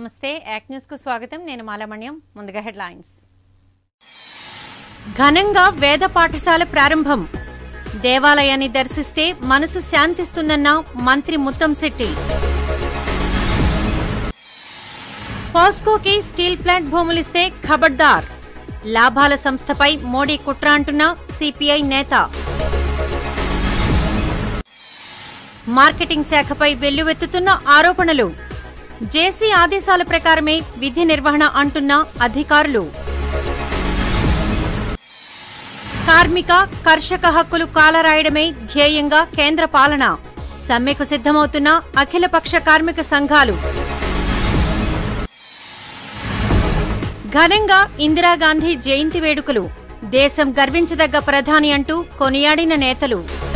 నమస్తే యాక్ న్యూస్ కు స్వాగతం నేను మాలమణ్యం ముందుగా హెడ్లైన్స్ ఘనంగా వేద పాఠశాల ప్రారంభం దేవాలయాన్ని దర్శిస్తే మనసు శాంతిస్తుందన్న మంత్రి ముత్తంశెట్టి పాస్కోకి స్టీల్ ప్లాంట్ భూములిస్తే ఖబర్దార్ లాభాల సంస్థపై మోడీ కుట్ర అంటున్న సిపిఐ నేత మార్కెటింగ్ శాఖపై వెల్లువెత్తుతున్న ఆరోపణలు జేసీ ఆదేశాల ప్రకారమే విధి నిర్వహణ అంటున్న అధికారులు కార్మిక కర్షక హక్కులు కాలరాయడమే ధ్యేయంగా కేంద్ర పాలన సమ్మెకు సిద్ధమవుతున్న అఖిలపక్ష కార్మిక సంఘాలు ఘనంగా ఇందిరాగాంధీ జయంతి వేడుకలు దేశం గర్వించదగ్గ ప్రధాని అంటూ కొనియాడిన నేతలు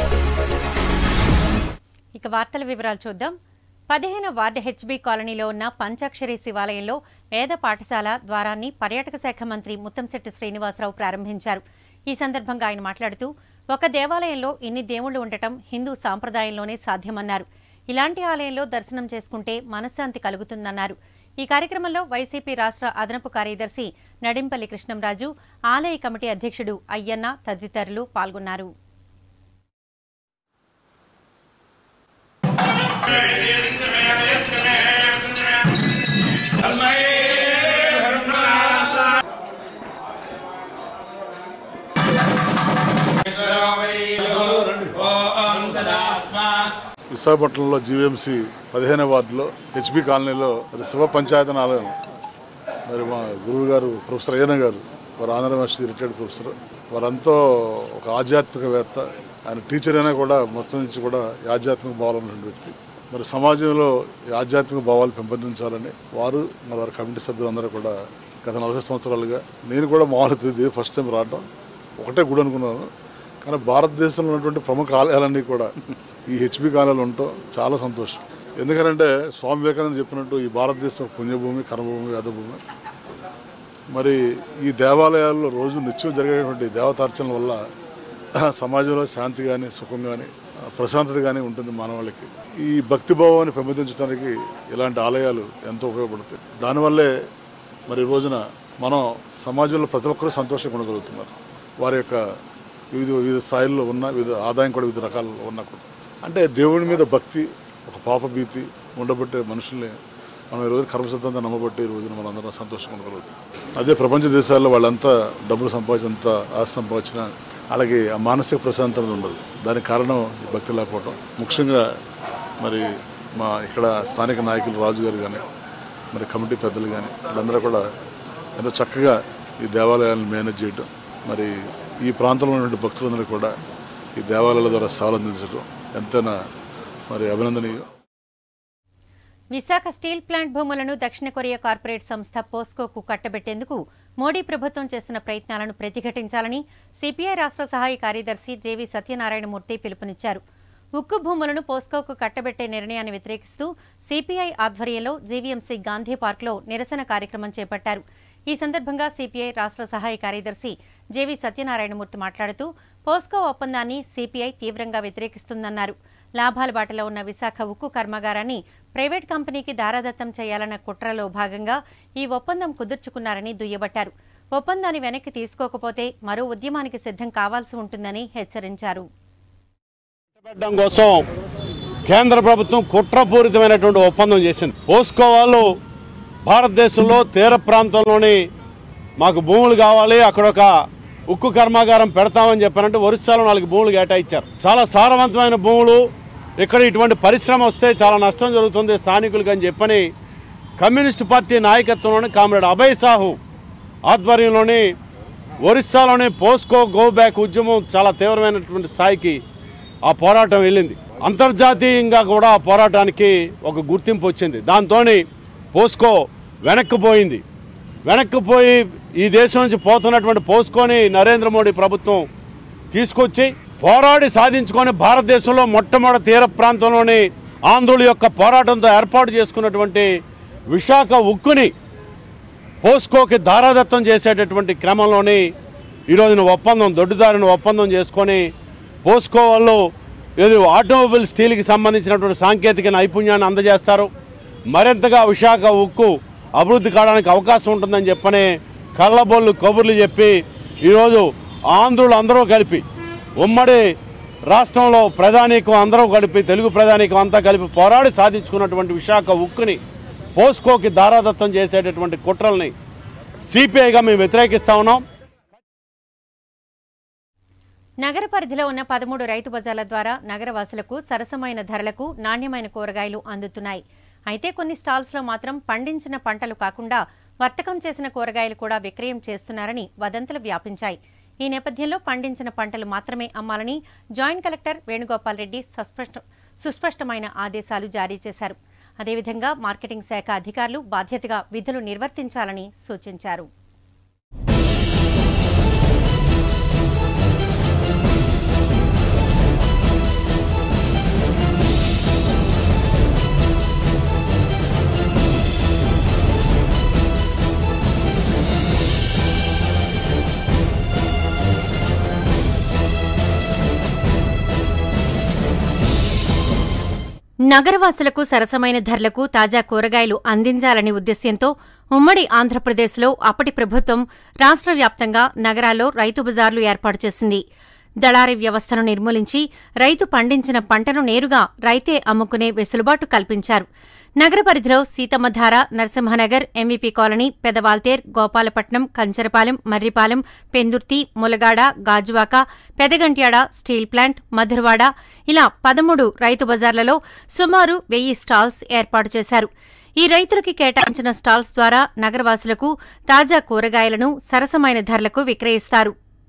ఇక వార్తల వివరాలు చూద్దాం పదిహేను వార్డు హెచ్బీ కాలనీలో ఉన్న పంచాక్షరి శివాలయంలో వేద పాఠశాల ద్వారాన్ని పర్యాటక శాఖ మంత్రి ముత్తంశెట్టి శ్రీనివాసరావు ప్రారంభించారు ఈ సందర్భంగా ఆయన మాట్లాడుతూ ఒక దేవాలయంలో ఇన్ని దేవుళ్లు ఉండటం హిందూ సాంప్రదాయంలోనే సాధ్యమన్నారు ఇలాంటి ఆలయంలో దర్శనం చేసుకుంటే మనశ్శాంతి కలుగుతుందన్నారు ఈ కార్యక్రమంలో వైసీపీ రాష్ట్ర అదనపు కార్యదర్శి నడింపల్లి కృష్ణంరాజు ఆలయ కమిటీ అధ్యక్షుడు అయ్యన్న తదితరులు పాల్గొన్నారు విశాఖపట్నంలో జీవీఎంసీ పదిహేనవ వార్డులో హెచ్బి కాలనీలో మరి శివ పంచాయతన ఆలయం మరి మా గురువు గారు ప్రొఫెసర్ అయ్యన్న గారు వారు ఆంధ్ర యూనివర్సిటీ రిటైర్డ్ ప్రొఫెసర్ వారంతో ఒక ఆధ్యాత్మికవేత్త ఆయన టీచర్ అయినా కూడా మొత్తం నుంచి కూడా ఈ ఆధ్యాత్మిక భావాలు ఉన్నటువంటి వ్యక్తి మరి సమాజంలో ఈ ఆధ్యాత్మిక భావాలు పెంపొందించాలని వారు మరి వారి కమిటీ సభ్యులందరూ కూడా గత నలభై సంవత్సరాలుగా నేను కూడా మామూలు ఇది ఫస్ట్ టైం రావడం ఒకటే గుడి అనుకున్నాను కానీ భారతదేశంలో ఉన్నటువంటి ప్రముఖ ఆలయాలన్నీ కూడా ఈ హెచ్బి కాలాలు ఉండటం చాలా సంతోషం ఎందుకంటే స్వామి వివేకానంద చెప్పినట్టు ఈ భారతదేశం పుణ్యభూమి కర్మభూమి వేదభూమి మరి ఈ దేవాలయాల్లో రోజు నిత్యం జరిగేటువంటి దేవతార్చనల వల్ల సమాజంలో శాంతి కానీ సుఖం కానీ ప్రశాంతత కానీ ఉంటుంది మానవాళికి ఈ భక్తిభావాన్ని పెంపొందించడానికి ఇలాంటి ఆలయాలు ఎంతో ఉపయోగపడతాయి దానివల్లే మరి ఈ రోజున మనం సమాజంలో ప్రతి ఒక్కరూ సంతోషంగా ఉండగలుగుతున్నారు వారి యొక్క వివిధ వివిధ స్థాయిల్లో ఉన్న వివిధ ఆదాయం కూడా వివిధ రకాల్లో ఉన్నా కూడా అంటే దేవుడి మీద భక్తి ఒక పాపభీతి ఉండబట్టే మనుషుల్ని మనం ఈ రోజు కర్మసిద్ధంగా నమ్మబట్టి ఈ రోజున మనం అందరం సంతోషంగా ఉండగలుగుతాం అదే ప్రపంచ దేశాల్లో వాళ్ళంతా డబ్బులు సంపాదించినంత ఆస్తి సంపాదించిన అలాగే ఆ మానసిక ప్రశాంతత ఉండదు దానికి కారణం ఈ భక్తి లేకపోవడం ముఖ్యంగా మరి మా ఇక్కడ స్థానిక నాయకులు రాజు గారు కానీ మరి కమిటీ పెద్దలు కానీ వీళ్ళందరూ కూడా ఎంతో చక్కగా ఈ దేవాలయాలను మేనేజ్ చేయడం మరి ఈ ప్రాంతంలో ఉన్నటువంటి భక్తులందరూ కూడా ఈ దేవాలయాల ద్వారా సేవలు అందించడం ఎంతైనా మరి అభినందనీయం విశాఖ స్టీల్ ప్లాంట్ భూములను దక్షిణ కొరియా కార్పొరేట్ సంస్థ పోస్కోకు కట్టబెట్టేందుకు మోడీ ప్రభుత్వం చేస్తున్న ప్రయత్నాలను ప్రతిఘటించాలని సిపిఐ రాష్ట్ర సహాయ కార్యదర్శి జేవి సత్యనారాయణమూర్తి పిలుపునిచ్చారు ఉక్కు భూములను పోస్కోకు కట్టబెట్టే నిర్ణయాన్ని వ్యతిరేకిస్తూ సిపిఐ ఆధ్వర్యంలో జీవీఎంసీ గాంధీ పార్క్లో నిరసన కార్యక్రమం చేపట్టారు ఈ సందర్భంగా సిపిఐ రాష్ట్ర సహాయ కార్యదర్శి జేవి సత్యనారాయణమూర్తి మాట్లాడుతూ పోస్కో ఒప్పందాన్ని సిపిఐ తీవ్రంగా వ్యతిరేకిస్తుందన్నారు లాభాల బాటలో ఉన్న విశాఖ ఉక్కు కర్మాగారాన్ని ప్రైవేట్ కంపెనీకి దారాదత్తం చేయాలన్న కుట్రలో భాగంగా ఈ ఒప్పందం కుదుర్చుకున్నారని దుయ్యబట్టారు ఒప్పందాన్ని వెనక్కి తీసుకోకపోతే మరో ఉద్యమానికి సిద్ధం కావాల్సి ఉంటుందని హెచ్చరించారు పెట్టడం కోసం కేంద్ర ప్రభుత్వం కుట్రపూరితమైనటువంటి ఒప్పందం చేసింది పోస్కో వాళ్ళు భారతదేశంలో తీర ప్రాంతంలోని మాకు భూములు కావాలి అక్కడ ఒక ఉక్కు కర్మాగారం పెడతామని చెప్పారంటే ఒరిస్సాలో నాలుగు భూములు కేటాయించారు చాలా సారవంతమైన భూములు ఇక్కడ ఇటువంటి పరిశ్రమ వస్తే చాలా నష్టం జరుగుతుంది స్థానికులకు అని చెప్పని కమ్యూనిస్ట్ పార్టీ నాయకత్వంలోని కామ్రేడ్ అభయ్ సాహు ఆధ్వర్యంలోని ఒరిస్సాలోని పోస్కో గో బ్యాక్ ఉద్యమం చాలా తీవ్రమైనటువంటి స్థాయికి ఆ పోరాటం వెళ్ళింది అంతర్జాతీయంగా కూడా ఆ పోరాటానికి ఒక గుర్తింపు వచ్చింది దాంతో పోస్కో వెనక్కిపోయింది వెనక్కిపోయి ఈ దేశం నుంచి పోతున్నటువంటి పోస్కోని నరేంద్ర మోడీ ప్రభుత్వం తీసుకొచ్చి పోరాడి సాధించుకొని భారతదేశంలో మొట్టమొదటి తీర ప్రాంతంలోని ఆంధ్రుల యొక్క పోరాటంతో ఏర్పాటు చేసుకున్నటువంటి విశాఖ ఉక్కుని పోస్కోకి దారాదత్తం చేసేటటువంటి క్రమంలోని ఈరోజున ఒప్పందం దొడ్డుదారిన ఒప్పందం చేసుకొని పోస్కో వాళ్ళు ఏది ఆటోమొబైల్ స్టీల్కి సంబంధించినటువంటి సాంకేతిక నైపుణ్యాన్ని అందజేస్తారు మరింతగా విశాఖ ఉక్కు అభివృద్ధి కావడానికి అవకాశం ఉంటుందని చెప్పని కళ్ళబొల్లు కబుర్లు చెప్పి ఈరోజు ఆంధ్రులు అందరూ కలిపి ఉమ్మడి రాష్ట్రంలో ప్రధానికం అందరూ కలిపి తెలుగు ప్రధానికం అంతా కలిపి పోరాడి సాధించుకున్నటువంటి విశాఖ ఉక్కుని పోస్కోకి దారాదత్తం చేసేటటువంటి కుట్రల్ని సిపిఐగా మేము వ్యతిరేకిస్తా ఉన్నాం నగర పరిధిలో ఉన్న పదమూడు రైతు బజార్ల ద్వారా నగరవాసులకు సరసమైన ధరలకు నాణ్యమైన కూరగాయలు అందుతున్నాయి అయితే కొన్ని స్టాల్స్లో మాత్రం పండించిన పంటలు కాకుండా వర్తకం చేసిన కూరగాయలు కూడా విక్రయం చేస్తున్నారని వదంతులు వ్యాపించాయి ఈ నేపథ్యంలో పండించిన పంటలు మాత్రమే అమ్మాలని జాయింట్ కలెక్టర్ వేణుగోపాల్ రెడ్డి సస్పష్ట సుస్పష్టమైన ఆదేశాలు జారీ చేశారు అదేవిధంగా మార్కెటింగ్ శాఖ అధికారులు బాధ్యతగా విధులు నిర్వర్తించాలని సూచించారు నగరవాసులకు సరసమైన ధరలకు తాజా కూరగాయలు అందించాలనే ఉద్దేశ్యంతో ఉమ్మడి ఆంధ్రప్రదేశ్లో అప్పటి ప్రభుత్వం రాష్ట్ర వ్యాప్తంగా నగరాల్లో రైతు బజార్లు ఏర్పాటు చేసింది దళారీ వ్యవస్థను నిర్మూలించి రైతు పండించిన పంటను నేరుగా రైతే అమ్ముకునే వెసులుబాటు కల్పించారు నగర పరిధిలో Seethammadhara Narasimhanagar MVP colony Pedawaltair Gopalapatnam Kancharapalem Marripalem Pendurthi Mulagada Gajuwaka Pedagantyada steel plant Madhurawada ఇలా పదమూడు రైతు బజార్లలో సుమారు వెయ్యి స్టాల్స్ ఏర్పాటు చేశారు ఈ రైతులకి కేటాయించిన స్టాల్స్ ద్వారా నగరవాసులకు తాజా కూరగాయలను సరసమైన ధరలకు విక్రయిస్తారు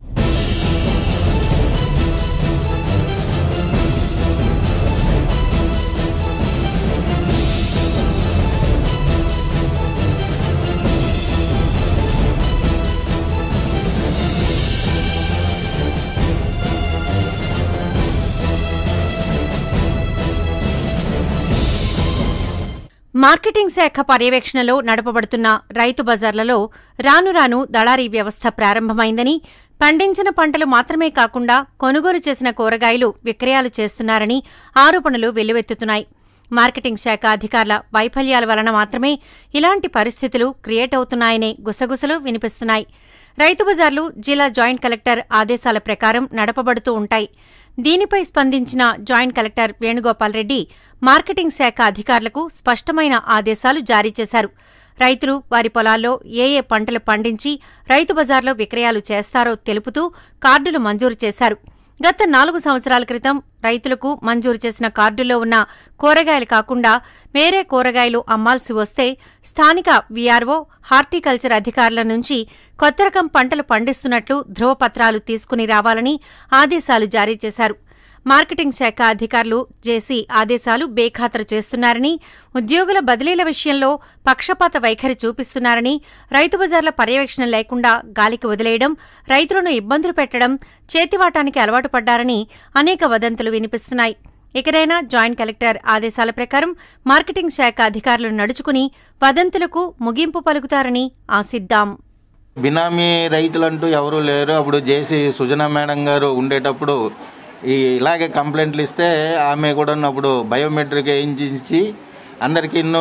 మార్కెటింగ్ శాఖ పర్యవేక్షణలో నడపబడుతున్న రైతు బజార్లలో రాను రాను దళారీ వ్యవస్థ ప్రారంభమైందని పండించిన పంటలు మాత్రమే కాకుండా కొనుగోలు చేసిన కూరగాయలు విక్రయాలు చేస్తున్నారని ఆరోపణలు వెల్లువెత్తుతున్నాయి మార్కెటింగ్ శాఖ అధికారుల వైఫల్యాల వలన మాత్రమే ఇలాంటి పరిస్థితులు క్రియేట్ అవుతున్నాయనే గుసగుసలు వినిపిస్తున్నాయి రైతు బజార్లు జిల్లా జాయింట్ కలెక్టర్ ఆదేశాల ప్రకారం నడపబడుతూ ఉంటాయి దీనిపై స్పందించిన joint collector Venugopal Reddy marketing శాఖ అధికారులకు స్పష్టమైన ఆదేశాలు జారీ చేశారు రైతులు వారి పొలాల్లో ఏ ఏ పంటలు పండించి రైతు బజార్లో విక్రయాలు చేస్తారో తెలుపుతూ కార్డులు మంజూరు చేశారు గత నాలుగు సంవత్సరాల క్రితం రైతులకు మంజూరు చేసిన కార్డుల్లో ఉన్న కూరగాయలు కాకుండా వేరే కూరగాయలు అమ్మాల్సి వస్తే స్థానిక వీఆర్ఓ హార్టికల్చర్ అధికారుల నుంచి కొత్త రకం పంటలు పండిస్తున్నట్లు ధ్రువపత్రాలు తీసుకుని రావాలని ఆదేశాలు జారీ చేశారు మార్కెటింగ్ శాఖ అధికారులు జేసీ ఆదేశాలు బేఖాతరు చేస్తున్నారని ఉద్యోగుల బదిలీల విషయంలో పక్షపాత వైఖరి చూపిస్తున్నారని రైతు బజార్ల పర్యవేక్షణ లేకుండా గాలికి వదిలేయడం రైతులను ఇబ్బందులు పెట్టడం చేతివాటానికి అలవాటు పడ్డారని అనేక వదంతులు వినిపిస్తున్నాయి ఇకరైనా జాయింట్ కలెక్టర్ ఆదేశాల ప్రకారం మార్కెటింగ్ శాఖ అధికారులు నడుచుకుని వదంతులకు ముగింపు పలుకుతారని ఆశిద్దాం బినామీ రైతులంటూ ఎవరూ లేరు అప్పుడు జేసీ సుజనా మేడం గారు ఉండేటప్పుడు ఈ ఇలాగే కంప్లైంట్లు ఇస్తే ఆమె కూడా అప్పుడు బయోమెట్రిక్ వేయించి అందరికీ ఎన్నో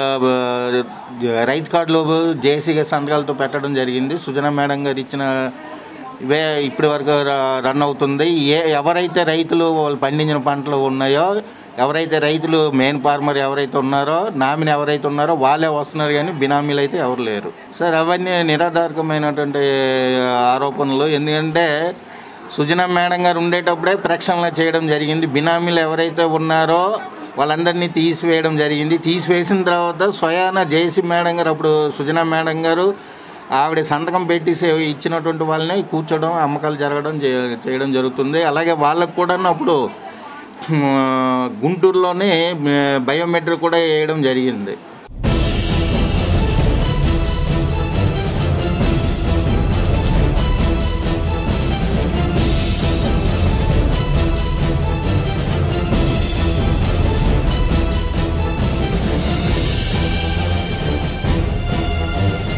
రైతు కార్డులు జేసీగా సంతకాలతో పెట్టడం జరిగింది సుజనా మేడం గారు ఇచ్చిన ఇవే ఇప్పటి వరకు ర- రన్ అవుతుంది ఏ ఎవరైతే రైతులు వాళ్ళు పండించిన పంటలు ఉన్నాయో ఎవరైతే రైతులు మెయిన్ ఫార్మర్ ఎవరైతే ఉన్నారో నామిని ఎవరైతే ఉన్నారో వాళ్ళే వస్తున్నారు కానీ బినామీలు అయితే ఎవరు లేరు సార్ అవన్నీ నిరాధారకమైనటువంటి ఆరోపణలు ఎందుకంటే సుజనా మేడం గారు ఉండేటప్పుడే ప్రక్షాళన చేయడం జరిగింది బినామీలు ఎవరైతే ఉన్నారో వాళ్ళందరినీ తీసివేయడం జరిగింది తీసివేసిన తర్వాత స్వయాన జేసీ మేడం గారు అప్పుడు సుజనా మేడం గారు ఆవిడ సంతకం పెట్టి సే- ఇచ్చినటువంటి వాళ్ళని కూర్చోవడం అమ్మకాలు జరగడం చే- చేయడం జరుగుతుంది అలాగే వాళ్ళకు కూడా అప్పుడు మ్, గుంటూరులోనే మ్, బయోమెట్రిక్ కూడా వేయడం జరిగింది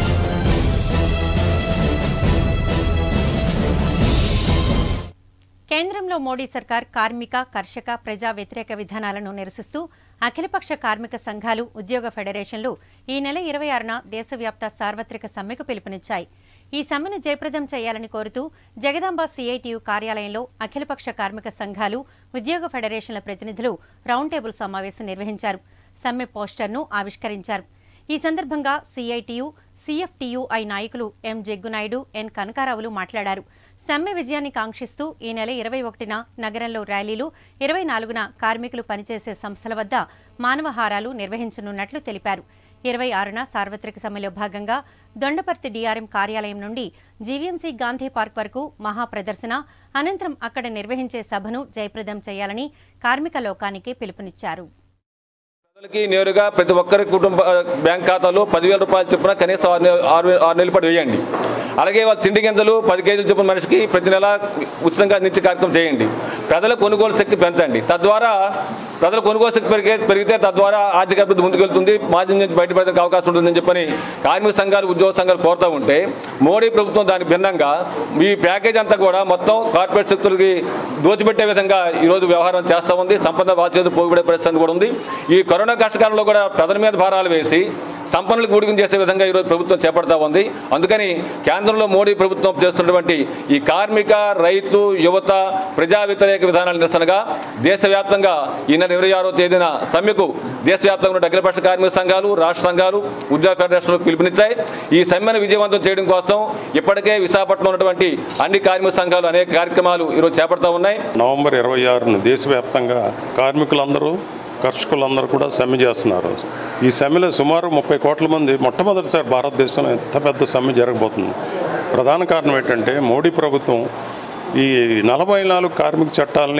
కేంద్రంలో మోడీ సర్కార్ కార్మిక కర్షక ప్రజా వ్యతిరేక విధానాలను నిరసిస్తూ అఖిలపక్ష కార్మిక సంఘాలు ఉద్యోగ ఫెడరేషన్లు ఈ నెల ఇరవై ఆరున దేశవ్యాప్త సార్వత్రిక సమ్మెకు పిలుపునిచ్చాయి ఈ సమ్మెను జయప్రదం చేయాలని కోరుతూ జగదాంబ సిఐటియు కార్యాలయంలో అఖిలపక్ష కార్మిక సంఘాలు ఉద్యోగ ఫెడరేషన్ల ప్రతినిధులు రౌండ్ టేబుల్ సమావేశం నిర్వహించారు సమ్మె పోస్టర్ను ఆవిష్కరించారు ఈ సందర్భంగా సిఐటియు సిఎఫ్టియుఐ నాయకులు ఎం జగ్గునాయుడు ఎన్ కనకారావులు మాట్లాడారు సమ్మె విజయాన్ని కాంక్షిస్తూ ఈ నెల ఇరవై ఒకటిన నగరంలో ర్యాలీలు ఇరవై నాలుగున కార్మికులు పనిచేసే సంస్థల వద్ద మానవహారాలు నిర్వహించనున్నట్లు తెలిపారు ఇరవై ఆరున సార్వత్రిక సమ్మెలో భాగంగా దొండపర్తి డీఆర్ఎం కార్యాలయం నుండి జీవీఎంసీ గాంధీ పార్క్ వరకు మహా ప్రదర్శన అనంతరం అక్కడ నిర్వహించే సభను జయప్రదం చేయాలని కార్మిక లోకానికి పిలుపునిచ్చారు ప్రజలకి నేరుగా ప్రతి ఒక్కరి కుటుంబ బ్యాంక్ ఖాతాలో పదివేల రూపాయలు చొప్పున కనీసం ఆరు నె- ఆరు ఆరు నెలల పాటు వేయండి అలాగే వాళ్ళ తిండి గింజలు పది కేజీలు చొప్పున మనిషికి ప్రతి నెల ఉచితంగా అందించే కార్యక్రమం చేయండి ప్రజల కొనుగోలు శక్తి పెంచండి తద్వారా ప్రజల కొనుగోలు శక్తి పెరిగే పెరిగితే తద్వారా ఆర్థిక అభివృద్ధి ముందుకెళ్తుంది మాధ్యం నుంచి బయటపడడానికి అవకాశం ఉంటుందని చెప్పని కార్మిక సంఘాలు ఉద్యోగ సంఘాలు కోరుతూ ఉంటే మోడీ ప్రభుత్వం దానికి భిన్నంగా ఈ ప్యాకేజ్ అంతా కూడా మొత్తం కార్పొరేట్ శక్తులకి దోచిపెట్టే విధంగా ఈరోజు వ్యవహారం చేస్తూ ఉంది సంపద బాధ్యత పోగుపడే పరిస్థితి కూడా ఉంది ఈ కరోనా కష్టకాలంలో కూడా ప్రజల మీద భారాలు వేసి సంపన్నులకు ఊడికం చేసే విధంగా ఈరోజు ప్రభుత్వం చేపడతా ఉంది అందుకని కేంద్రంలో మోడీ ప్రభుత్వం చేస్తున్నటువంటి ఈ కార్మిక రైతు యువత ప్రజా వ్యతిరేక విధానాల నిరసనగా దేశవ్యాప్తంగా ఈ నెల ఇరవై ఆరో తేదీన సమ్మెకు దేశవ్యాప్తంగా ఉన్న అఖిలపక్ష కార్మిక సంఘాలు రాష్ట్ర సంఘాలు ఉద్యోగ ఫెడరేషన్లు పిలుపునిచ్చాయి ఈ సమ్మెను విజయవంతం చేయడం కోసం ఇప్పటికే విశాఖపట్నంలో ఉన్నటువంటి అన్ని కార్మిక సంఘాలు అనేక కార్యక్రమాలు ఈరోజు చేపడతా ఉన్నాయి నవంబర్ ఇరవై ఆరున దేశవ్యాప్తంగా కార్మికులందరూ కర్షకులందరూ కూడా సమ్మె చేస్తున్నారు ఈ సమ్మెలో సుమారు ముప్పై కోట్ల మంది మొట్టమొదటిసారి భారతదేశంలో ఎంత పెద్ద సమ్మె జరగబోతుంది ప్రధాన కారణం ఏంటంటే మోడీ ప్రభుత్వం ఈ నలభై నాలుగు కార్మిక చట్టాలని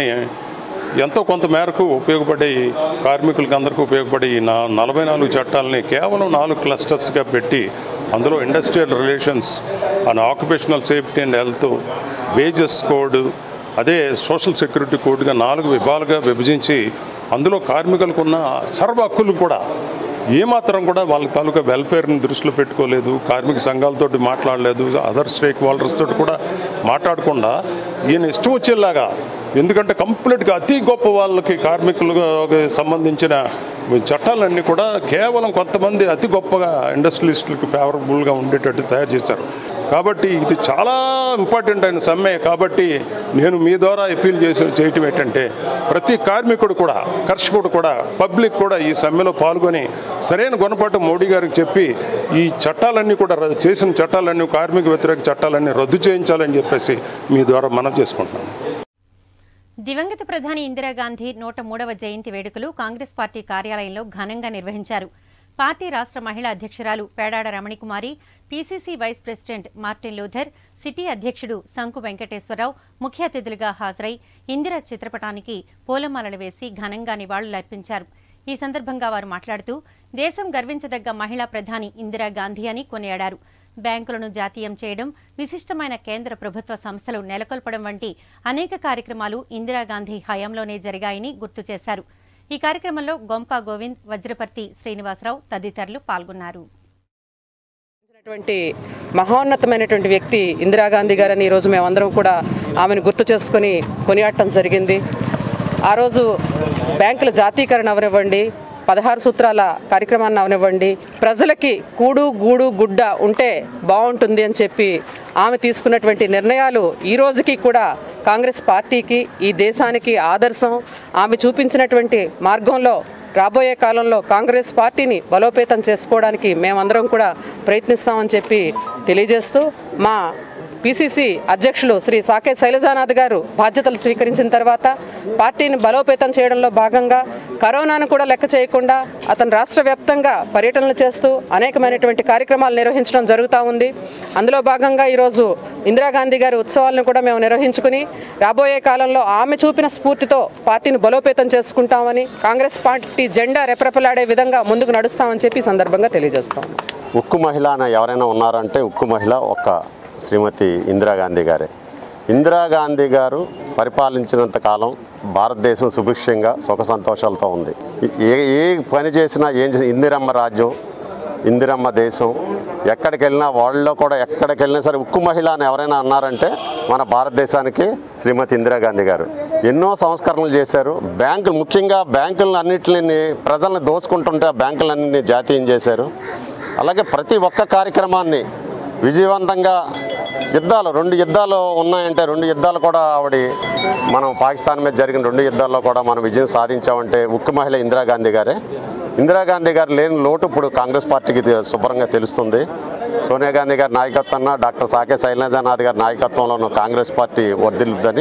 ఎంతో కొంత మేరకు ఉపయోగపడే ఈ కార్మికులకి అందరికీ ఉపయోగపడే ఈ నా నలభై నాలుగు చట్టాలని కేవలం నాలుగు క్లస్టర్స్గా పెట్టి అందులో industrial relations and occupational safety and health wages code అదే సోషల్ సెక్యూరిటీ కోడ్గా నాలుగు విభాగాలుగా విభజించి అందులో కార్మికులకు ఉన్న సర్వ హక్కులు కూడా ఏమాత్రం కూడా వాళ్ళ తాలూకా వెల్ఫేర్ని దృష్టిలో పెట్టుకోలేదు కార్మిక సంఘాలతోటి మాట్లాడలేదు అదర్ స్టేక్ హోల్డర్స్ తోటి కూడా మాట్లాడకుండా ఈయన ఇష్టం వచ్చేలాగా ఎందుకంటే కంప్లీట్గా అతి గొప్ప వాళ్ళకి కార్మికులకు సంబంధించిన చట్టాలన్నీ కూడా కేవలం కొంతమంది అతి గొప్పగా ఇండస్ట్రియలిస్టులకు ఫేవరబుల్గా ఉండేటట్టు తయారు చేశారు కాబట్టి ఇది చాలా ఇంపార్టెంట్ అయిన సమ్మె కాబట్టి నేను మీ ద్వారా అపీల్ చేసి చేయటం ఏంటంటే ప్రతి కార్మికుడు కూడా కర్షకుడు కూడా పబ్లిక్ కూడా ఈ సమ్మెలో పాల్గొని సరైన గుణపాఠం మోడీ గారికి చెప్పి ఈ చట్టాలన్నీ కూడా ర- చేసిన చట్టాలన్నీ కార్మిక వ్యతిరేక చట్టాలన్నీ రద్దు చేయించాలని చెప్పేసి మీ ద్వారా మనం చేసుకుంటున్నాను దివంగత ప్రధాని ఇందిరాగాంధీ నూట మూడవ జయంతి వేడుకలు కాంగ్రెస్ పార్టీ కార్యాలయంలో ఘనంగా నిర్వహించారు పార్టీ రాష్ట్ర మహిళా అధ్యక్షురాలు Pedada Ramanikumari PCC vice president Martin Luther city అధ్యక్షుడు శంకు వెంకటేశ్వరరావు ముఖ్య అతిథులుగా హాజరై ఇందిరా చిత్రపటానికి పూలమాలలు వేసి ఘనంగా నివాళులర్పించారు ఈ సందర్భంగా వారు మాట్లాడుతూ దేశం గర్వించదగ్గ మహిళా ప్రధాని ఇందిరాగాంధీ అని కొనియాడారు బ్యాంకులను జాతీయం చేయడం విశిష్టమైన కేంద్ర ప్రభుత్వ సంస్థలు నెలకొల్పడం వంటి అనేక కార్యక్రమాలు ఇందిరాగాంధీ హయాంలోనే జరిగాయని గుర్తు చేశారు ఈ కార్యక్రమంలో గొంప గోవింద్ వజ్రపర్తి శ్రీనివాసరావు తదితరులు పాల్గొన్నారు ఉన్నటువంటి మహోన్నతమైనటువంటి వ్యక్తి ఇందిరాగాంధీ గారని ఈరోజు మేమందరం కూడా ఆమెను గుర్తు చేసుకొని కొనియాడటం జరిగింది ఆ రోజు బ్యాంకుల జాతీకరణ అవనివ్వండి పదహారు సూత్రాల కార్యక్రమాన్ని అవనివ్వండి ప్రజలకి కూడు గూడు గుడ్డ ఉంటే బాగుంటుంది అని చెప్పి ఆమె తీసుకున్నటువంటి నిర్ణయాలు ఈ రోజుకి కూడా కాంగ్రెస్ పార్టీకి ఈ దేశానికి ఆదర్శం ఆమె చూపించినటువంటి మార్గంలో రాబోయే కాలంలో కాంగ్రెస్ పార్టీని బలోపేతం చేసుకోవడానికి మేమందరం కూడా ప్రయత్నిస్తామని చెప్పి తెలియజేస్తూ మా పిసిసి అధ్యక్షులు శ్రీ సాకే శైలజానాథ్ గారు బాధ్యతలు స్వీకరించిన తర్వాత పార్టీని బలోపేతం చేయడంలో భాగంగా కరోనాను కూడా లెక్క చేయకుండా అతను రాష్ట్ర వ్యాప్తంగా పర్యటనలు చేస్తూ అనేకమైనటువంటి కార్యక్రమాలు నిర్వహించడం జరుగుతూ ఉంది అందులో భాగంగా ఈరోజు ఇందిరాగాంధీ గారి ఉత్సవాలను కూడా మేము నిర్వహించుకుని రాబోయే కాలంలో ఆమె చూపిన స్ఫూర్తితో పార్టీని బలోపేతం చేసుకుంటామని కాంగ్రెస్ పార్టీ జెండా రెపరెపలాడే విధంగా ముందుకు నడుస్తామని చెప్పి ఈ సందర్భంగా తెలియజేస్తాం ఉక్కు మహిళ అని ఎవరైనా ఉన్నారంటే ఉక్కు మహిళ ఒక్క శ్రీమతి ఇందిరాగాంధీ గారే ఇందిరాగాంధీ గారు పరిపాలించినంత కాలం భారతదేశం సుభిక్షంగా సుఖ సంతోషాలతో ఉంది ఏ ఏ పని చేసినా ఏం చేసినా ఇందిరమ్మ రాజ్యం ఇందిరమ్మ దేశం ఎక్కడికి వెళ్ళినా వాళ్ళలో కూడా ఎక్కడికి వెళ్ళినా సరే ఉక్కు మహిళ అని ఎవరైనా అన్నారంటే మన భారతదేశానికి శ్రీమతి ఇందిరాగాంధీ గారు ఎన్నో సంస్కరణలు చేశారు బ్యాంకులు ముఖ్యంగా బ్యాంకులను అన్నింటిని ప్రజల్ని దోచుకుంటుంటే ఆ బ్యాంకులన్నింటినీ జాతీయం చేశారు అలాగే ప్రతి ఒక్క కార్యక్రమాన్ని విజయవంతంగా యుద్ధాలు రెండు యుద్ధాలు ఉన్నాయంటే రెండు యుద్ధాలు కూడా ఆవిడ మనం పాకిస్తాన్ మీద జరిగిన రెండు యుద్ధాల్లో కూడా మనం విజయం సాధించామంటే ఉక్కు మహిళ ఇందిరాగాంధీ గారే ఇందిరాగాంధీ గారు లేని లోటు ఇప్పుడు కాంగ్రెస్ పార్టీకి తె- శుభ్రంగా తెలుస్తుంది సోనియా గాంధీ గారి నాయకత్వాన డాక్టర్ సాకే శైలజానాథ్ గారి నాయకత్వంలోనూ కాంగ్రెస్ పార్టీ వర్ధిల్లుద్దని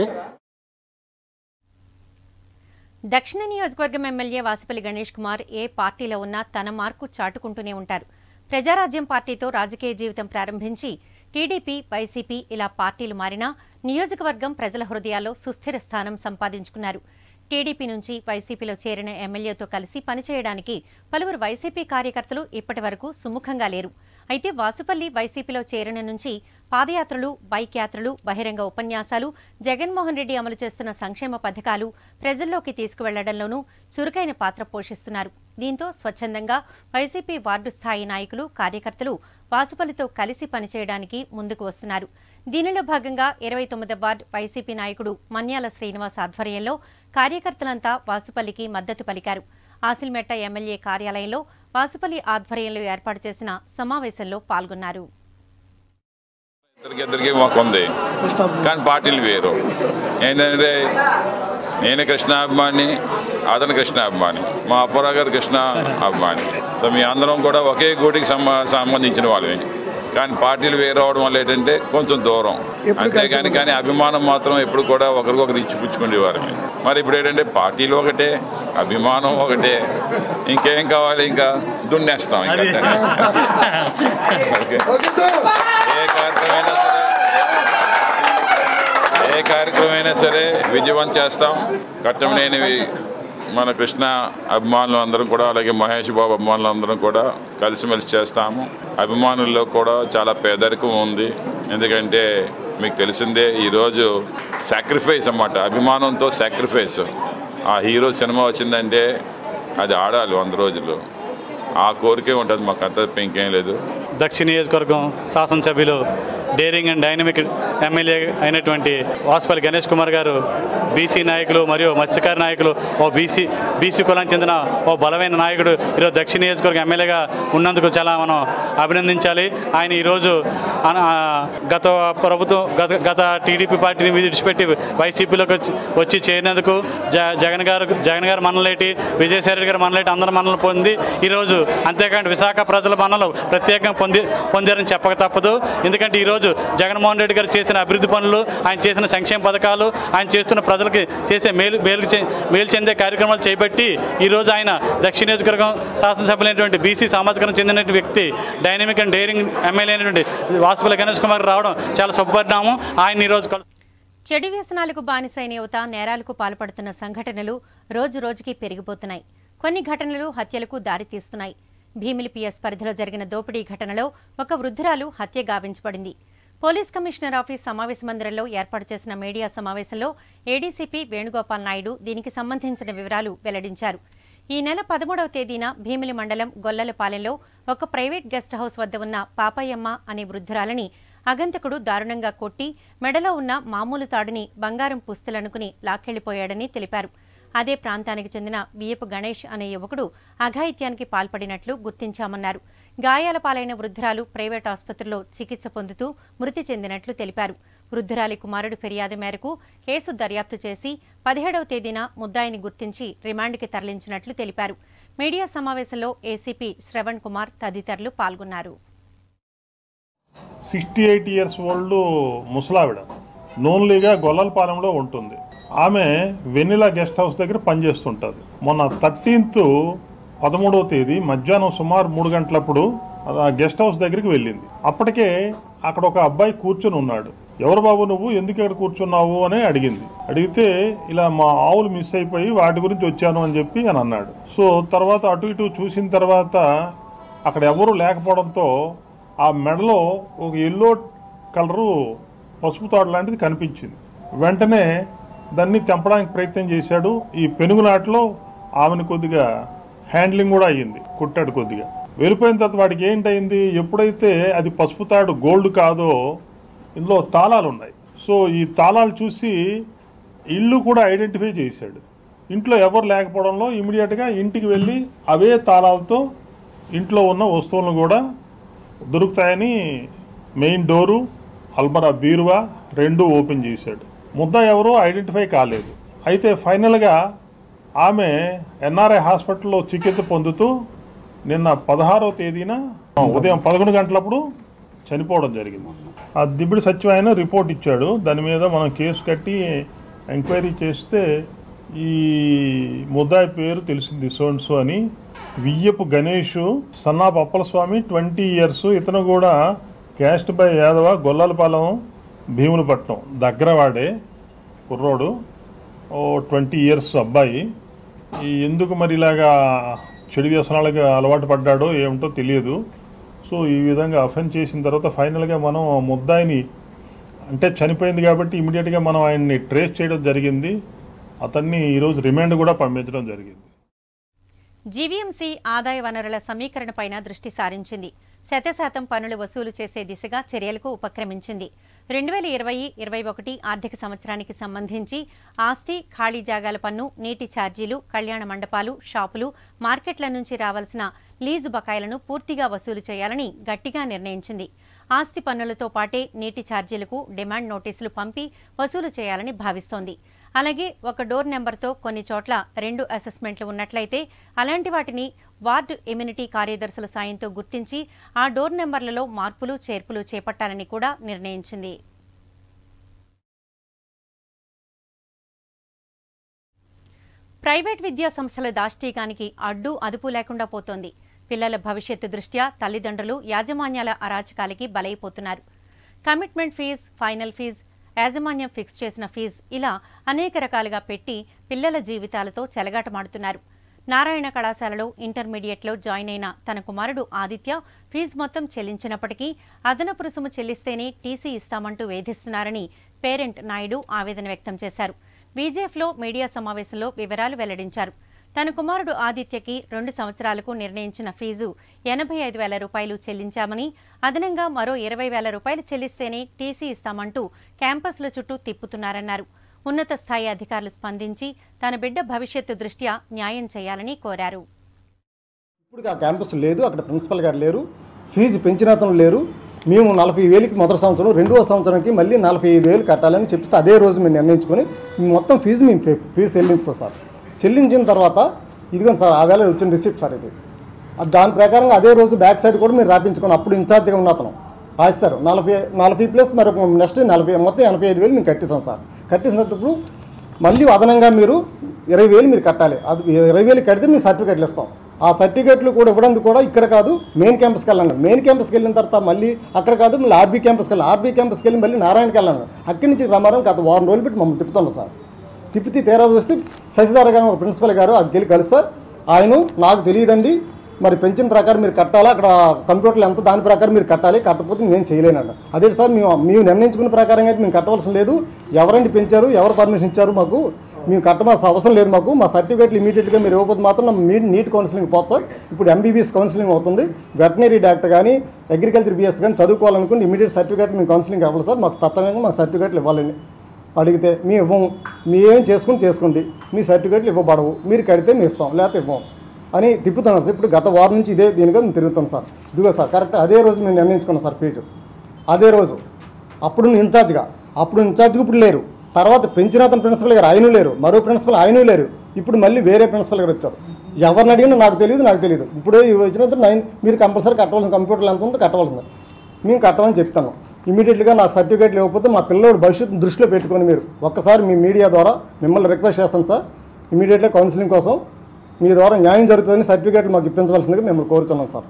దక్షిణ నియోజకవర్గం ఎమ్మెల్యే వాసిపల్లి గణేష్ కుమార్ ఏ పార్టీలో ఉన్నా తన మార్కు చాటుకుంటూనే ఉంటారు ప్రజారాజ్యం పార్టీతో రాజకీయ జీవితం ప్రారంభించి టీడీపీ వైసీపీ ఇలా పార్టీలు మారినా నియోజకవర్గం ప్రజల హృదయాల్లో సుస్థిర స్థానం సంపాదించుకున్నారు టీడీపీ నుంచి వైసీపీలో చేరిన ఎమ్మెల్యేతో కలిసి పనిచేయడానికి పలువురు వైసీపీ కార్యకర్తలు ఇప్పటి వరకు సుముఖంగా లేరు అయితే వాసుపల్లి వైసీపీలో చేరిన నుంచి పాదయాత్రలు బైక్ యాత్రలు బహిరంగ ఉపన్యాసాలు జగన్మోహన్ రెడ్డి అమలు చేస్తున్న సంక్షేమ పథకాలు ప్రజల్లోకి తీసుకువెళ్లడంలోనూ చురుకైన పాత్ర పోషిస్తున్నారు దీంతో స్వచ్ఛందంగా వైసీపీ వార్డు స్థాయి నాయకులు కార్యకర్తలు వాసుపల్లితో కలిసి పనిచేయడానికి ముందుకు వస్తున్నారు దీనిలో భాగంగా ఇరవై తొమ్మిదవ వార్డు వైసీపీ నాయకుడు మన్యాల శ్రీనివాస్ ఆధ్వర్యంలో కార్యకర్తలంతా వాసుపల్లికి మద్దతు పలికారు ఆసిల్మెట్ట ఎమ్మెల్యే కార్యాలయంలో వాసుపల్లి ఆధ్వర్యంలో ఏర్పాటు చేసిన సమావేశంలో పాల్గొన్నారు ఇద్దరికి ఇద్దరికి మాకు ఉంది కానీ పార్టీలు వేరు ఏంటంటే నేను కృష్ణ అభిమాని అతను కృష్ణ అభిమాని మా అప్పారావు గారు కృష్ణ అభిమాని సో మీ అందరం కూడా ఒకే గూటికి సంబ- సంబంధించిన వాళ్ళమే కానీ పార్టీలు వేరు అవడం వల్ల ఏంటంటే కొంచెం దూరం అంతేగాని కానీ అభిమానం మాత్రం ఎప్పుడు కూడా ఒకరికొకరు ఇచ్చిపుచ్చుకునేవారు మరి ఇప్పుడు ఏంటంటే పార్టీలు ఒకటే అభిమానం ఒకటే ఇంకేం కావాలి ఇంకా దున్నేస్తాం ఇంకా ఓకే ఏ కార్యక్రమైనా సరే ఏ కార్యక్రమమైనా సరే విజయవంతం చేస్తాం కట్టమనేనివి మన కృష్ణ అభిమానులు అందరం కూడా అలాగే మహేష్ బాబు అభిమానులు అందరం కూడా కలిసిమెలిసి చేస్తాము అభిమానుల్లో కూడా చాలా పేదరికం ఉంది ఎందుకంటే మీకు తెలిసిందే ఈరోజు సాక్రిఫైస్ అన్నమాట అభిమానంతో సాక్రిఫైస్ ఆ హీరో సినిమా వచ్చిందంటే అది ఆడాలి వంద రోజులు ఆ కోరికే ఉంటుంది మాకు అంత తప్ప ఇంకేం లేదు దక్షిణ నియోజకవర్గం శాసనసభ్యులు డేరింగ్ అండ్ డైనమిక్ ఎమ్మెల్యే అయినటువంటి వాసుపల్లి గణేష్ కుమార్ గారు బీసీ నాయకులు మరియు మత్స్యకార నాయకులు ఓ బీసీ బీసీ కులానికి చెందిన ఓ బలమైన నాయకుడు ఈరోజు దక్షిణ నియోజకవర్గం ఎమ్మెల్యేగా ఉన్నందుకు చాలా మనం అభినందించాలి ఆయన ఈరోజు అన- ఆ, గత ప్రభుత్వం గత గత టీడీపీ పార్టీని విడిచిపెట్టి వైసీపీలోకి వచ్చి వచ్చి చేరినందుకు జ జగన్ గారు జగన్ గారు మనలేటి విజయసాయి రెడ్డి గారు మనలేటి అందరి మనలు పొంది ఈరోజు అంతేకాకుండా విశాఖ ప్రజల మనలు ప్రత్యేకంగా పొంది పొందారని చెప్పక తప్పదు ఎందుకంటే ఈరోజు జగన్మోహన్ రెడ్డి గారు చేసిన అభివృద్ధి పనులు ఆయన చేసిన సంక్షేమ పథకాలు ఆయన చేస్తున్న ప్రజలకి చేసే మేలు మేలు చే- మేలు చెందే కార్యక్రమాలు చేపట్టి ఈరోజు ఆయన దక్షిణ నియోజకవర్గం శాసనసభ్యులైనటువంటి బీసీ సామాజికరం చెందిన వ్యక్తి డైనమిక్ అండ్ డైరింగ్ ఎమ్మెల్యే అయినటువంటి వాసుపల్లి గణేష్ కుమార్ రావడం చాలా శుభపరిణామం ఆయన ఈరోజు కలు చెడు వ్యసనాలకు బానిసైన యువత నేరాలకు పాల్పడుతున్న సంఘటనలు రోజు రోజుకి పెరిగిపోతున్నాయి కొన్ని ఘటనలు హత్యలకు దారితీస్తున్నాయి భీమిలి పిఎస్ పరిధిలో జరిగిన దోపిడీ ఘటనలో ఒక వృద్ధురాలు హత్య గావించబడింది పోలీస్ కమిషనర్ ఆఫీస్ సమావేశ మందిరంలో ఏర్పాటు చేసిన మీడియా సమావేశంలో ఏడీసీపీ వేణుగోపాల్ నాయుడు దీనికి సంబంధించిన వివరాలు వెల్లడించారు ఈ నెల పదమూడవ తేదీన భీమిలి మండలం గొల్లలపాలెంలో ఒక ప్రైవేట్ గెస్ట్ హౌస్ వద్ద ఉన్న పాపయ్యమ్మ అనే వృద్ధురాలని అగంతకుడు దారుణంగా కొట్టి మెడలో ఉన్న మామూలు తాడుని బంగారం పుస్తులనుకుని లాక్కెళ్లిపోయాడని తెలిపారు అదే ప్రాంతానికి చెందిన బియ్యపు గణేష్ అనే యువకుడు అఘాయిత్యానికి పాల్పడినట్లు గుర్తించామన్నారు గాయాల పాలైన వృద్ధురాలు ప్రైవేట్ ఆసుపత్రిలో చికిత్స పొందుతూ మృతి చెందినట్లు తెలిపారు వృద్ధురాలి కుమారుడు ఫిర్యాదు మేరకు కేసు దర్యాప్తు చేసి పదిహేడవ తేదీన ముద్దాయిని గుర్తించి రిమాండ్కి తరలించినట్లు తెలిపారు మీడియా సమావేశంలో ఏసీపీ శ్రవణ్ కుమార్ తదితరులు పాల్గొన్నారు సిక్స్టీ ఎయిట్ ఇయర్స్ ఓల్డ్ ముసలావిడ నోన్లీగా గొల్లలపాలెంలో ఉంటుంది ఆమె వెనిలా గెస్ట్ హౌస్ దగ్గర పనిచేస్తుంటుంది మొన్న థర్టీన్త్ పదమూడవ తేదీ మధ్యాహ్నం సుమారు మూడు గంటలప్పుడు ఆ గెస్ట్ హౌస్ దగ్గరికి వెళ్ళింది అప్పటికే అక్కడ ఒక అబ్బాయి కూర్చొని ఉన్నాడు ఎవరు బాబు నువ్వు ఎందుకు ఇక్కడ కూర్చున్నావు అని అడిగింది అడిగితే ఇలా మా ఆవులు మిస్ అయిపోయి వాటి గురించి వచ్చాను అని చెప్పి అని అన్నాడు సో తర్వాత అటు ఇటు చూసిన తర్వాత అక్కడ ఎవరు లేకపోవడంతో ఆ మెడలో ఒక ఎల్లో కలరు పసుపు తాడు లాంటిది కనిపించింది వెంటనే దాన్ని తెంపడానికి ప్రయత్నం చేశాడు ఈ పెనుగునాట్లో ఆమెను కొద్దిగా హ్యాండ్లింగ్ కూడా అయ్యింది కుట్టాడు కొద్దిగా వెళ్ళిపోయిన తర్వాత వాడికి ఏంటయింది ఎప్పుడైతే అది పసుపు తాడు గోల్డ్ కాదో ఇందులో తాళాలు ఉన్నాయి సో ఈ తాళాలు చూసి ఇల్లు కూడా ఐడెంటిఫై చేశాడు ఇంట్లో ఎవరు లేకపోవడంలో ఇమీడియట్గా ఇంటికి వెళ్ళి అవే తాళాలతో ఇంట్లో ఉన్న వస్తువులను కూడా దొరుకుతాయని మెయిన్ డోరు అల్మరా బీరువా రెండు ఓపెన్ చేశాడు ముద్ద ఎవరో ఐడెంటిఫై కాలేదు అయితే ఫైనల్గా ఆమె ఎన్ఆర్ఐ హాస్పిటల్లో చికిత్స పొందుతూ నిన్న పదహారవ తేదీన ఉదయం పదకొండు గంటలప్పుడు చనిపోవడం జరిగింది ఆ దిబ్బిడి సత్యనారాయణ రిపోర్ట్ ఇచ్చాడు దాని మీద మనం కేసు కట్టి ఎంక్వైరీ చేస్తే ఈ ముద్దాయి పేరు తెలిసింది సోన్సు అని వియ్యపు గణేష్ సన్నాప్ అప్పలస్వామి ట్వంటీ ఇయర్స్ ఇతను కూడా క్యాస్ట్ బై యాదవ గొల్లలపాలెం భీమునిపట్నం దగ్గరవాడే కుర్రోడు ఓ ట్వంటీ ఇయర్స్ అబ్బాయి ఈ ఎందుకు మరి ఇలాగా చెడు వ్యసనాలకు అలవాటు పడ్డాడో ఏమిటో తెలియదు సో ఈ విధంగా అఫెన్స్ చేసిన తర్వాత ఫైనల్గా మనం ఆ ముద్దాయిని అంటే చనిపోయింది కాబట్టి ఇమీడియట్గా మనం ఆయన్ని ట్రేస్ చేయడం జరిగింది అతన్ని ఈరోజు రిమాండ్ కూడా పంపించడం జరిగింది జీవీఎంసీ ఆదాయ వనరుల సమీకరణపైన దృష్టి సారించింది శతశాతం పన్నులు వసూలు చేసే దిశగా చర్యలకు ఉపక్రమించింది రెండు వేల ఇరవై ఇరవై ఒకటి ఆర్థిక సంవత్సరానికి సంబంధించి ఆస్తి ఖాళీ జాగాల పన్ను నీటి ఛార్జీలు కళ్యాణ మండపాలు షాపులు మార్కెట్ల నుంచి రావాల్సిన లీజు బకాయిలను పూర్తిగా వసూలు చేయాలని గట్టిగా నిర్ణయించింది ఆస్తి పన్నులతో పాటే నీటి ఛార్జీలకు డిమాండ్ నోటీసులు పంపి వసూలు చేయాలని భావిస్తోంది అలాగే ఒక డోర్ నెంబర్తో కొన్ని చోట్ల రెండు అసెస్మెంట్లు ఉన్నట్లయితే అలాంటి వాటిని వార్డు ఇమ్యూనిటీ కార్యదర్శుల సాయంతో గుర్తించి ఆ డోర్ నెంబర్లలో మార్పులు చేర్పులు చేపట్టాలని కూడా నిర్ణయించింది ప్రైవేట్ విద్యా సంస్థల దాష్టీకానికి అడ్డు అదుపు లేకుండా పోతోంది పిల్లల భవిష్యత్తు దృష్ట్యా తల్లిదండ్రులు యాజమాన్యాల అరాచకాలకి బలైపోతున్నారు కమిట్మెంట్ ఫీజ్ ఫైనల్ ఫీజ్ యాజమాన్యం ఫిక్స్ చేసిన ఫీజ్ ఇలా అనేక రకాలుగా పెట్టి పిల్లల జీవితాలతో చెలగాటమాడుతున్నారు నారాయణ కళాశాలలో ఇంటర్మీడియట్లో జాయిన్ అయిన తన కుమారుడు ఆదిత్య ఫీజు మొత్తం చెల్లించినప్పటికీ అదనపు రుసుము చెల్లిస్తేనే టీసీ ఇస్తామంటూ వేధిస్తున్నారని పేరెంట్ నాయుడు ఆవేదన వ్యక్తం చేశారు బీజేఎఫ్లో మీడియా సమావేశంలో వివరాలు వెల్లడించారు తన కుమారుడు ఆదిత్యకి రెండు సంవత్సరాలకు నిర్ణయించిన ఫీజు ఎనభై ఐదు వేల రూపాయలు చెల్లించామని అదనంగా మరో ఇరవై వేల రూపాయలు చెల్లిస్తేనే టీసీ ఇస్తామంటూ క్యాంపస్ల చుట్టూ తిప్పుతున్నారన్నారు ఉన్నత స్థాయి అధికారులు స్పందించి తన బిడ్డ భవిష్యత్తు దృష్ట్యా న్యాయం చేయాలని కోరారు ఇప్పుడు ఆ క్యాంపస్ లేదు అక్కడ ప్రిన్సిపల్ గారు లేరు ఫీజు పెంచిన అతను లేరు మేము నలభై వేలకి మొదటి సంవత్సరం రెండవ సంవత్సరానికి మళ్ళీ నలభై ఐదు వేలు కట్టాలని చెప్తే అదే రోజు మేము నిర్ణయించుకొని మేము మొత్తం ఫీజు మేము పే- ఫీజు చెల్లించాం సార్ చెల్లించిన తర్వాత ఇదిగోండి సార్ ఆ వేళ వచ్చిన రిసిప్ట్ సార్ ఇది అది దాని ప్రకారంగా అదే రోజు బ్యాక్ సైడ్ కూడా మీరు రాపించుకొని అప్పుడు ఇన్ఛార్జ్గా ఉన్న అతను రాశారు నలభై నలభై ప్లస్ మరి నెక్స్ట్ నలభై మొత్తం ఎనభై ఐదు వేలు మేము కట్టిస్తాం సార్ కట్టిసినప్పుడు మళ్ళీ అదనంగా మీరు ఇరవై వేలు మీరు కట్టాలి అది ఇరవై వేలు కడితే మీ సర్టిఫికెట్లు ఇస్తాం ఆ సర్టిఫికెట్లు కూడా ఇవ్వడానికి కూడా ఇక్కడ కాదు మెయిన్ క్యాంపస్కి వెళ్ళండి మెయిన్ క్యాంపస్కి వెళ్ళిన తర్వాత మళ్ళీ అక్కడ కాదు మళ్ళీ ఆర్బీ క్యాంపస్కి వెళ్ళాలి ఆర్బీ క్యాంపస్కి వెళ్ళి మళ్ళీ నారాయణకి వెళ్ళండి అక్కడి నుంచి రమ్మారం గత వారం రోజులు పెట్టి మమ్మల్ని తిప్పుతున్నాం సార్ తిప్పితే తీరా చూస్తే శశిధర గారు ఒక ప్రిన్సిపల్ గారు అక్కడికి వెళ్ళి కలుస్తారు ఆయన నాకు తెలియదండి మరి పెంచిన ప్రకారం మీరు కట్టాలా అక్కడ కంప్యూటర్లు ఎంత దాని ప్రకారం మీరు కట్టాలి కట్టకపోతే నేను చేయలేనండి అదే సార్ మేము మేము నిర్ణయించుకున్న ప్రకారంగా అయితే మేము కట్టవలసిన లేదు ఎవరండి పెంచారు ఎవరు పర్మిషన్ ఇచ్చారు మాకు మేము కట్టవలసిన అవసరం లేదు మాకు మా సర్టిఫికేట్లు ఇమీడియట్గా మీరు ఇవ్వకపోతే మాత్రం మీ నీట్ కౌన్సిలింగ్ పోతుంది సార్ ఇప్పుడు ఎంబీబీఎస్ కౌన్సిలింగ్ అవుతుంది వెటనరీ డాక్టర్ కానీ అగ్రికల్చర్ బీఎస్ కానీ చదువుకోవాలనుకుంటే ఇమీడియట్ సర్టిఫికేట్ మేము కౌన్సిలింగ్ అవ్వాలి సార్ మాకు తత్వంగా మాకు సర్టిఫికేట్లు ఇవ్వాలండి అడిగితే మేము ఇవ్వము మీ ఏం చేసుకుని చేసుకోండి మీ సర్టిఫికేట్లు ఇవ్వబడవు మీరు కడితే మేము ఇస్తాం లేకపోతే ఇవ్వం అని తిప్పుతున్నాం సార్ ఇప్పుడు గత వారం నుంచి ఇదే దీనిగా మేము తిరుగుతాం సార్ ఇదిగో సార్ కరెక్ట్ అదే రోజు మేము నిర్ణయించుకున్నాం సార్ ఫీజు అదే రోజు అప్పుడు ఇన్ఛార్జ్గా అప్పుడు ఇన్ఛార్జ్గా ఇప్పుడు లేరు తర్వాత పెంచిన అతను ప్రిన్సిపల్ గారు ఆయన లేరు మరో ప్రిన్సిపల్ ఆయన లేరు ఇప్పుడు మళ్ళీ వేరే ప్రిన్సిపల్ గారు వచ్చారు ఎవరిని అడిగినా నాకు తెలియదు నాకు తెలియదు ఇప్పుడు వచ్చినంత నైన్ మీరు కంపల్సరీ కట్టవలసిన కంప్యూటర్లు ఎంత ఉందో కట్టవలసింది మేము కట్టమని చెప్తాను ఇమీడియట్గా నాకు సర్టిఫికేట్ లేకపోతే మా పిల్లడు భవిష్యత్తు దృష్టిలో పెట్టుకొని మీరు ఒక్కసారి మీ మీడియా ద్వారా మిమ్మల్ని రిక్వెస్ట్ చేస్తాను సార్ ఇమీడియట్గా కౌన్సిలింగ్ కోసం మీ ద్వారా న్యాయం జరుగుతుందని సర్టిఫికేట్ మాకు ఇప్పించవలసిందిగా మిమ్మల్ని కోరుతున్నాం సార్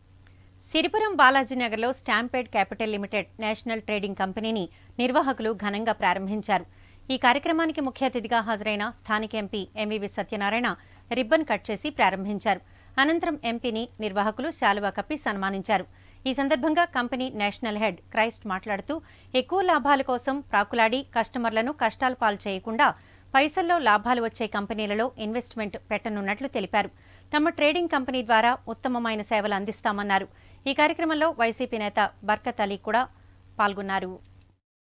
సిరిపురం బాలాజీనగర్లో stampede capital limited national trading కంపెనీని నిర్వాహకులు ఘనంగా ప్రారంభించారు ఈ కార్యక్రమానికి ముఖ్య అతిథిగా హాజరైన స్థానిక MP MVV Satyanarayana ribbon cut చేసి ప్రారంభించారు అనంతరం ఎంపీని నిర్వాహకులు శాలువా కప్పి సన్మానించారు ఈ సందర్భంగా కంపెనీ నేషనల్ హెడ్ క్రైస్ట్ మాట్లాడుతూ ఎక్కువ లాభాల కోసం ప్రాకులాడి కస్టమర్లను కష్టాలు పాలు చేయకుండా పైసల్లో లాభాలు వచ్చే కంపెనీలలో ఇన్వెస్ట్మెంట్ పెట్టనున్నట్లు తెలిపారు తమ ట్రేడింగ్ కంపెనీ ద్వారా ఉత్తమమైన సేవలు అందిస్తామన్నారు ఈ కార్యక్రమంలో వైసీపీ నేత బర్కత్ అలీ కూడా పాల్గొన్నారు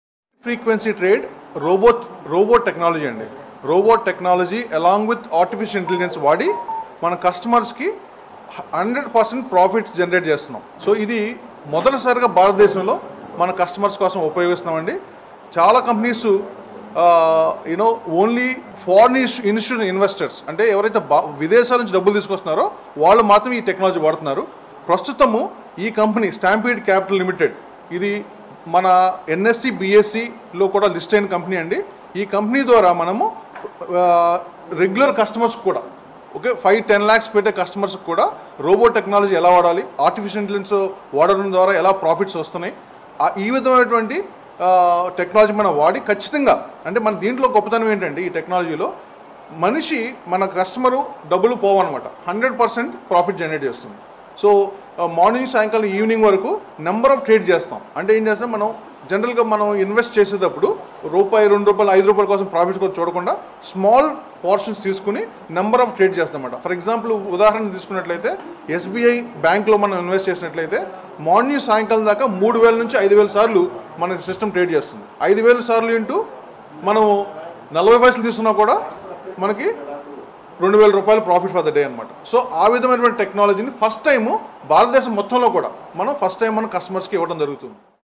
frequency trade robot robot technology అండి robot technology along with artificial intelligence వాడి మన కస్టమర్స్కి హండ్రెడ్ పర్సెంట్ ప్రాఫిట్స్ జనరేట్ చేస్తున్నాం సో ఇది మొదటిసారిగా భారతదేశంలో మన కస్టమర్స్ కోసం ఉపయోగిస్తున్నామండి చాలా companies you know only foreign institute investors అంటే ఎవరైతే బా- విదేశాల నుంచి డబ్బులు తీసుకొస్తున్నారో వాళ్ళు మాత్రం ఈ టెక్నాలజీ వాడుతున్నారు ప్రస్తుతము ఈ కంపెనీ స్టాంపీడ్ క్యాపిటల్ లిమిటెడ్ ఇది మన ఎన్ఎస్సి బిఎస్సిలో కూడా లిస్ట్ అయిన కంపెనీ అండి ఈ కంపెనీ ద్వారా మనము రెగ్యులర్ కస్టమర్స్ కూడా ఓకే ఫైవ్ టెన్ ల్యాక్స్ పెట్టే కస్టమర్స్ కూడా రోబో టెక్నాలజీ ఎలా వాడాలి ఆర్టిఫిషియల్ ఇంటెలిజెన్స్ వాడడం ద్వారా ఎలా ప్రాఫిట్స్ వస్తున్నాయి ఆ- ఈ విధమైనటువంటి టెక్నాలజీ మనం వాడి ఖచ్చితంగా అంటే మన దీంట్లో గొప్పతనం ఏంటంటే ఈ టెక్నాలజీలో మనిషి మన కస్టమరు డబ్బులు పోవన్నమాట హండ్రెడ్ పర్సెంట్ ప్రాఫిట్ జనరేట్ చేస్తుంది సో మార్నింగ్ సాయంకాలం ఈవినింగ్ వరకు నెంబర్ ఆఫ్ ట్రేడ్ చేస్తాం అంటే ఏం చేస్తాం మనం జనరల్గా మనం ఇన్వెస్ట్ చేసేటప్పుడు రూపాయి రెండు రూపాయలు ఐదు రూపాయల కోసం ప్రాఫిట్ కోసం చూడకుండా స్మాల్ పోర్షన్స్ తీసుకుని నెంబర్ ఆఫ్ ట్రేడ్ చేస్తామన్నమాట ఫర్ ఎగ్జాంపుల్ ఉదాహరణ తీసుకున్నట్లయితే ఎస్బీఐ బ్యాంక్లో మనం ఇన్వెస్ట్ చేసినట్లయితే మార్నింగ్ సాయంకాలం దాకా మూడు వేల నుంచి ఐదు వేల సార్లు మన సిస్టమ్ ట్రేడ్ చేస్తుంది ఐదు వేల సార్లు ఇంటూ మనం నలభై పైసలు తీసుకున్నా కూడా మనకి రెండు వేల రూపాయలు ప్రాఫిట్ ఫర్ ద డే అనమాట సో ఆ విధమైనటువంటి టెక్నాలజీని ఫస్ట్ టైం భారతదేశం మొత్తంలో కూడా మనం ఫస్ట్ టైం మన కస్టమర్స్కి ఇవ్వడం జరుగుతుంది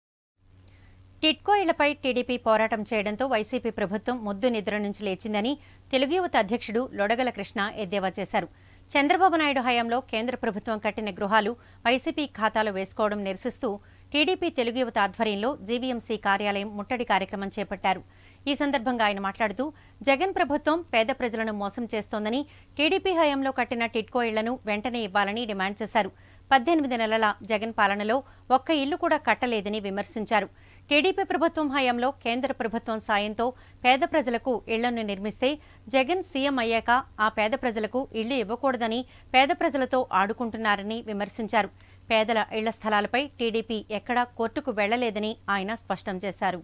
టిట్కో ఇళ్లపై టీడీపీ పోరాటం చేయడంతో వైసీపీ ప్రభుత్వం ముద్దు నిద్ర నుంచి లేచిందని తెలుగు యువత అధ్యక్షుడు లొడగల కృష్ణ ఎద్దేవా చేశారు చంద్రబాబు నాయుడు హయాంలో కేంద్ర ప్రభుత్వం కట్టిన గృహాలు వైసీపీ ఖాతాలో వేసుకోవడం నిరసిస్తూ టీడీపీ తెలుగు యువత ఆధ్వర్యంలో జీవీఎంసీ కార్యాలయం ముట్టడి కార్యక్రమం చేపట్టారు ఈ సందర్భంగా ఆయన మాట్లాడుతూ జగన్ ప్రభుత్వం పేద ప్రజలను మోసం చేస్తోందని టీడీపీ హయాంలో కట్టిన టిట్కో ఇళ్లను వెంటనే ఇవ్వాలని డిమాండ్ చేశారు పద్దెనిమిది నెలల జగన్ పాలనలో ఒక్క ఇల్లు కూడా కట్టలేదని విమర్శించారు టీడీపీ ప్రభుత్వం హయాంలో కేంద్ర ప్రభుత్వం సాయంతో పేద ప్రజలకు ఇళ్లను నిర్మిస్తే జగన్ సీఎం అయ్యాక ఆ పేద ప్రజలకు ఇళ్లు ఇవ్వకూడదని పేద ప్రజలతో ఆడుకుంటున్నారని విమర్శించారు పేదల ఇళ్ల స్థలాలపై టీడీపీ ఎక్కడా కోర్టుకు వెళ్లలేదని ఆయన స్పష్టం చేశారు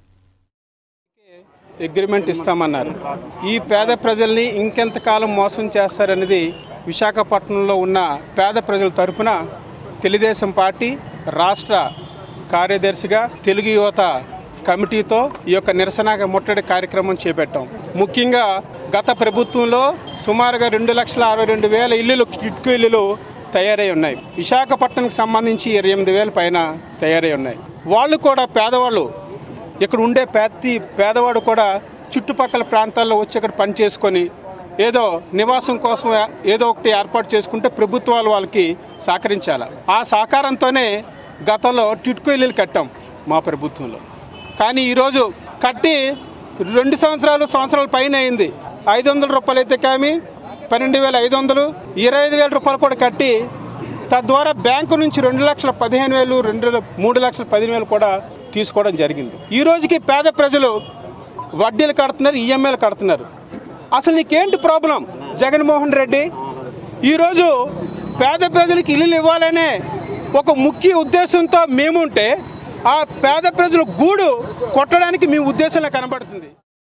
అగ్రిమెంట్ ఇస్తామన్నారు ఈ పేద ప్రజల్ని ఇంకెంతకాలం మోసం చేస్తారనేది విశాఖపట్నంలో ఉన్న పేద ప్రజల తరపున తెలుగుదేశం పార్టీ రాష్ట్ర కార్యదర్శిగా తెలుగు యువత కమిటీతో ఈ యొక్క నిరసన ముట్టడి కార్యక్రమం చేపట్టాం ముఖ్యంగా గత ప్రభుత్వంలో సుమారుగా రెండు లక్షల అరవై రెండు వేల ఇల్లులు కిట్కు ఇల్లులు తయారై ఉన్నాయి విశాఖపట్నంకి సంబంధించి ఇరవై ఎనిమిది వేల పైన తయారై ఉన్నాయి వాళ్ళు కూడా పేదవాళ్ళు ఇక్కడ ఉండే ప్రతి పేదవాడు కూడా చుట్టుపక్కల ప్రాంతాల్లో వచ్చి ఇక్కడ పని చేసుకొని ఏదో నివాసం కోసం ఏదో ఒకటి ఏర్పాటు చేసుకుంటే ప్రభుత్వాలు వాళ్ళకి సహకరించాలి ఆ సహకారంతోనే గతంలో టిట్కో ఇల్లులు కట్టాం మా ప్రభుత్వంలో కానీ ఈరోజు కట్టి రెండు సంవత్సరాలు సంవత్సరాల పైన అయింది ఐదు వందల రూపాయలు అయితే కానీ పన్నెండు వేల ఐదు వందలు ఇరవై ఐదు వేల రూపాయలు కూడా కట్టి తద్వారా బ్యాంకు నుంచి రెండు లక్షల పదిహేను వేలు రెండు మూడు లక్షల పదిహేను వేలు కూడా తీసుకోవడం జరిగింది ఈ రోజుకి పేద ప్రజలు వడ్డీలు కడుతున్నారు ఈఎంఐలు కడుతున్నారు అసలు నీకేంటి ప్రాబ్లం జగన్మోహన్ రెడ్డి ఈరోజు పేద ప్రజలకు ఇల్లులు ఇవ్వాలనే ఒక ముఖ్య ఉద్దేశంతో మేముంటే ఆ పేద ప్రజల గూడు కొట్టడానికి మీ ఉద్దేశంలో కనబడుతుంది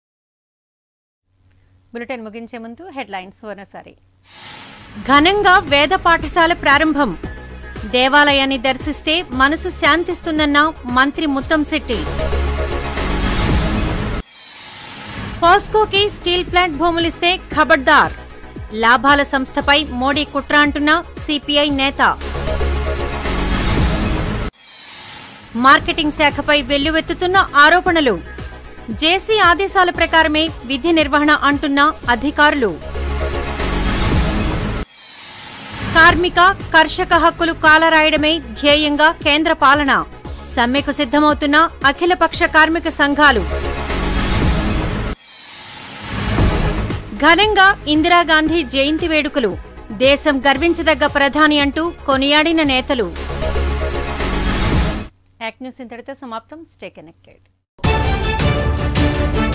బులెటిన్ ముగించే ముందు హెడ్లైన్స్ మరోసారి ఘనంగా వేద పాఠశాల ప్రారంభం దేవాలయాన్ని దర్శిస్తే మనసు శాంతిస్తుందన్న మంత్రి ముత్తంశెట్టి పాస్కోకి స్టీల్ ప్లాంట్ భూములిస్తే ఖబర్దార్ లాభాల సంస్థపై మోడీ కుట్ర అంటున్న సిపిఐ నేత మార్కెటింగ్ శాఖపై వెల్లువెత్తుతున్న ఆరోపణలు జేసీ ఆదేశాల ప్రకారమే విధి నిర్వహణ అంటున్న అధికారులు కార్మిక కర్షక హక్కులు కాలరాయడమే ధ్యేయంగా కేంద్ర పాలన సమ్మెకు సిద్ధమవుతున్న అఖిలపక్ష కార్మిక సంఘాలు ఘనంగా ఇందిరాగాంధీ జయంతి వేడుకలు దేశం గర్వించదగ్గ ప్రధాని అంటూ కొనియాడిన నేతలు యాక్ న్యూస్ ఇంతటితో సమాప్తం స్టే కనెక్టెడ్